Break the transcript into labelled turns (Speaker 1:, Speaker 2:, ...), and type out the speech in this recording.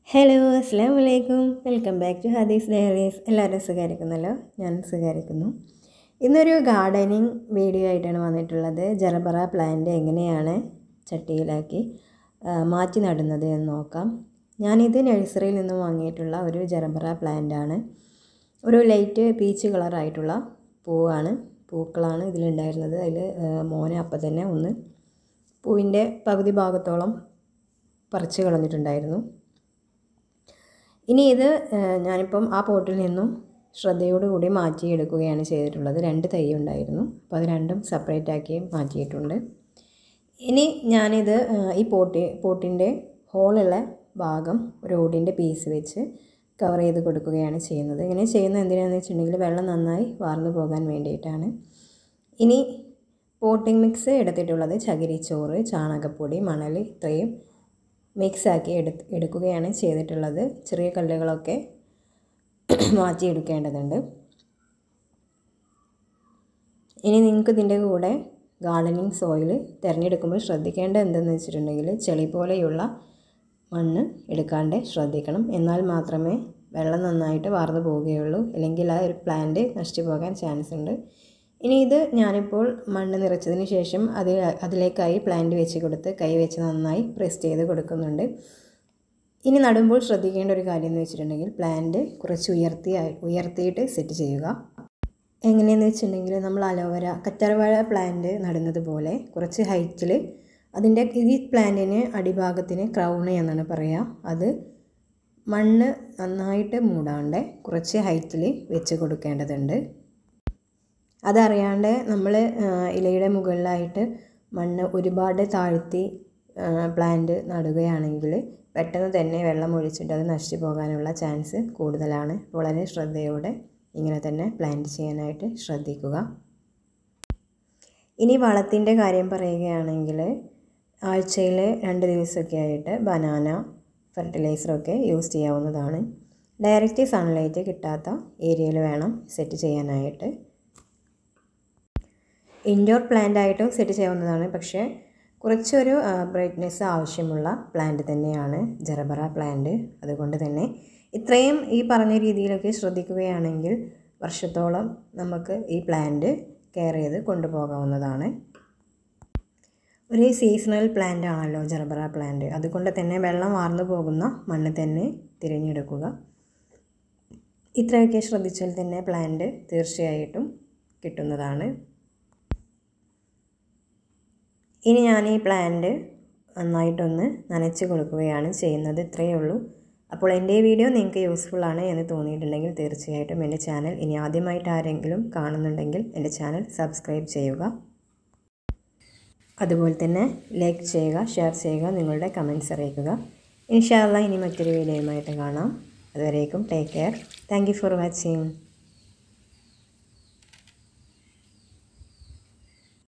Speaker 1: hello അസ്സാം വലൈക്കും welcome back to ഹദീസ് ഡയറീസ് എല്ലാവരും സുഖമായിരിക്കുന്നല്ലോ ഞാൻ സുഖമായിരിക്കുന്നു ഇന്നൊരു ഗാർഡനിങ് വീഡിയോ ആയിട്ടാണ് വന്നിട്ടുള്ളത് ജറബറ പ്ലാന്റ് എങ്ങനെയാണ് ചട്ടിയിലാക്കി ആ, മാറ്റി നടുന്നത് എന്ന് നോക്കാം ഞാനിത് നഴ്സറിയിൽ നിന്നും വാങ്ങിയിട്ടുള്ള ഒരു ജറബറ പ്ലാന്റ് ആണ് ഒരു ലൈറ്റ് പീച്ച് കളറായിട്ടുള്ള പൂവാണ് പൂക്കളാണ് ഇതിലുണ്ടായിരുന്നത് അതിൽ മോനെ അപ്പം തന്നെ ഒന്ന് പൂവിൻ്റെ പകുതി ഭാഗത്തോളം പറിച്ച് കളഞ്ഞിട്ടുണ്ടായിരുന്നു ഇനി ഇത് ഏഹ്, ഞാനിപ്പം ആ പോട്ടിൽ നിന്നും ശ്രദ്ധയോടുകൂടി മാറ്റിയെടുക്കുകയാണ് ചെയ്തിട്ടുള്ളത് രണ്ട് തൈ ഉണ്ടായിരുന്നു അപ്പോൾ അത് രണ്ടും സെപ്പറേറ്റ് ആക്കി മാറ്റിയിട്ടുണ്ട് ഇനി ഞാനിത് ഏഹ്, ഈ പോട്ടി പോട്ടിൻ്റെ ഹോളുള്ള ഭാഗം ഒരു ഓടിൻ്റെ പീസ് വെച്ച് കവർ ചെയ്ത് കൊടുക്കുകയാണ് ചെയ്യുന്നത് ഇങ്ങനെ ചെയ്യുന്നത് എന്തിനാണെന്ന് വെച്ചിട്ടുണ്ടെങ്കിൽ വെള്ളം നന്നായി വാർന്നു പോകാൻ വേണ്ടിയിട്ടാണ് ഇനി പോട്ടിംഗ് മിക്സ് എടുത്തിട്ടുള്ളത് ചകിരിച്ചോറ് ചാണകപ്പൊടി മണൽ ഇത്രയും മിക്സാക്കി എടു എടുക്കുകയാണ് ചെയ്തിട്ടുള്ളത് ചെറിയ കല്ലുകളൊക്കെ മാറ്റിയെടുക്കേണ്ടതുണ്ട് ഇനി നിങ്ങൾക്ക് ഇതിൻ്റെ കൂടെ ഗാർഡനിങ് സോയിൽ തിരഞ്ഞെടുക്കുമ്പോൾ ശ്രദ്ധിക്കേണ്ടത് എന്തെന്ന് വെച്ചിട്ടുണ്ടെങ്കിൽ ചെളി പോലെയുള്ള മണ്ണ് എടുക്കാണ്ട് ശ്രദ്ധിക്കണം എന്നാൽ മാത്രമേ വെള്ളം നന്നായിട്ട് വാർന്നു പോവുകയുള്ളൂ അല്ലെങ്കിൽ ആ ഒരു പ്ലാന്റ് നശിച്ചു പോകാൻ ചാൻസ് ഉണ്ട് ഇനി ഇത് ഞാനിപ്പോൾ മണ്ണ് നിറച്ചതിന് ശേഷം അത് അതിലേക്കായി പ്ലാന്റ് വെച്ച് കൊടുത്ത് കൈ വെച്ച് നന്നായി പ്രസ് ചെയ്ത് കൊടുക്കുന്നുണ്ട് ഇനി നടുമ്പോൾ ശ്രദ്ധിക്കേണ്ട ഒരു കാര്യം എന്ന് വെച്ചിട്ടുണ്ടെങ്കിൽ പ്ലാന്റ് കുറച്ച് ഉയർത്തി ഉയർത്തിയിട്ട് സെറ്റ് ചെയ്യുക എങ്ങനെയെന്ന് വെച്ചിട്ടുണ്ടെങ്കിൽ നമ്മൾ അലോവര കറ്റാർവാഴ പ്ലാന്റ് നടുന്നത് പോലെ കുറച്ച് ഹൈറ്റിൽ അതിൻ്റെ ഈ പ്ലാന്റിന് അടിഭാഗത്തിന് ക്രൗണ് എന്നാണ് പറയുക അത് മണ്ണ് നന്നായിട്ട് മൂടാണ്ട് കുറച്ച് ഹൈറ്റിൽ വെച്ച് കൊടുക്കേണ്ടതുണ്ട് അതറിയാണ്ട് നമ്മൾ ഇലയുടെ മുകളിലായിട്ട് മണ്ണ് ഒരുപാട് താഴ്ത്തി പ്ലാന്റ് നടുകയാണെങ്കിൽ പെട്ടെന്ന് തന്നെ വെള്ളം ഒഴിച്ചിട്ട് അത് നശിച്ചു പോകാനുള്ള ചാൻസ് കൂടുതലാണ് വളരെ ശ്രദ്ധയോടെ ഇങ്ങനെ തന്നെ പ്ലാന്റ് ചെയ്യാനായിട്ട് ശ്രദ്ധിക്കുക ഇനി വളത്തിൻ്റെ കാര്യം പറയുകയാണെങ്കിൽ ആഴ്ചയിൽ രണ്ട് ദിവസമൊക്കെ ആയിട്ട് ബനാന ഫെർട്ടിലൈസറൊക്കെ യൂസ് ചെയ്യാവുന്നതാണ് ഡയറക്റ്റ് സൺലൈറ്റ് കിട്ടാത്ത ഏരിയയിൽ വേണം സെറ്റ് ചെയ്യാനായിട്ട് ഇൻഡോർ പ്ലാന്റ് ആയിട്ടും സെറ്റ് ചെയ്യാവുന്നതാണ് പക്ഷേ കുറച്ചൊരു ബ്രൈറ്റ്നെസ് ആവശ്യമുള്ള പ്ലാന്റ് തന്നെയാണ് ജറബറ പ്ലാന്റ് അതുകൊണ്ട് തന്നെ ഇത്രയും ഈ പറഞ്ഞ രീതിയിലൊക്കെ ശ്രദ്ധിക്കുകയാണെങ്കിൽ വർഷത്തോളം നമുക്ക് ഈ പ്ലാന്റ് കെയർ ചെയ്ത് കൊണ്ടുപോകാവുന്നതാണ് ഒരു സീസണൽ പ്ലാന്റ് ആണല്ലോ ജറബറ പ്ലാന്റ് അതുകൊണ്ട് തന്നെ വെള്ളം വാർന്നു പോകുന്ന മണ്ണ് തന്നെ തിരഞ്ഞെടുക്കുക ഇത്രയൊക്കെ ശ്രദ്ധിച്ചാൽ തന്നെ പ്ലാന്റ് തീർച്ചയായിട്ടും കിട്ടുന്നതാണ് ഇനി ഞാൻ ഈ പ്ലാന്റ് നന്നായിട്ടൊന്ന് നനച്ച് കൊടുക്കുകയാണ് ചെയ്യുന്നത് ഇത്രയേ ഉള്ളൂ അപ്പോൾ എൻ്റെ ഈ വീഡിയോ നിങ്ങൾക്ക് യൂസ്ഫുൾ ആണ് എന്ന് തോന്നിയിട്ടുണ്ടെങ്കിൽ തീർച്ചയായിട്ടും എൻ്റെ ചാനൽ ഇനി ആദ്യമായിട്ട് ആരെങ്കിലും കാണുന്നുണ്ടെങ്കിൽ എൻ്റെ ചാനൽ സബ്സ്ക്രൈബ് ചെയ്യുക അതുപോലെ തന്നെ ലൈക്ക് ചെയ്യുക ഷെയർ ചെയ്യുക നിങ്ങളുടെ കമൻറ്റ്സ് അറിയിക്കുക ഇൻഷാല്ല ഇനി മറ്റൊരു വീഡിയോയുമായിട്ട് കാണാം അതുവരേക്കും take care thank for watching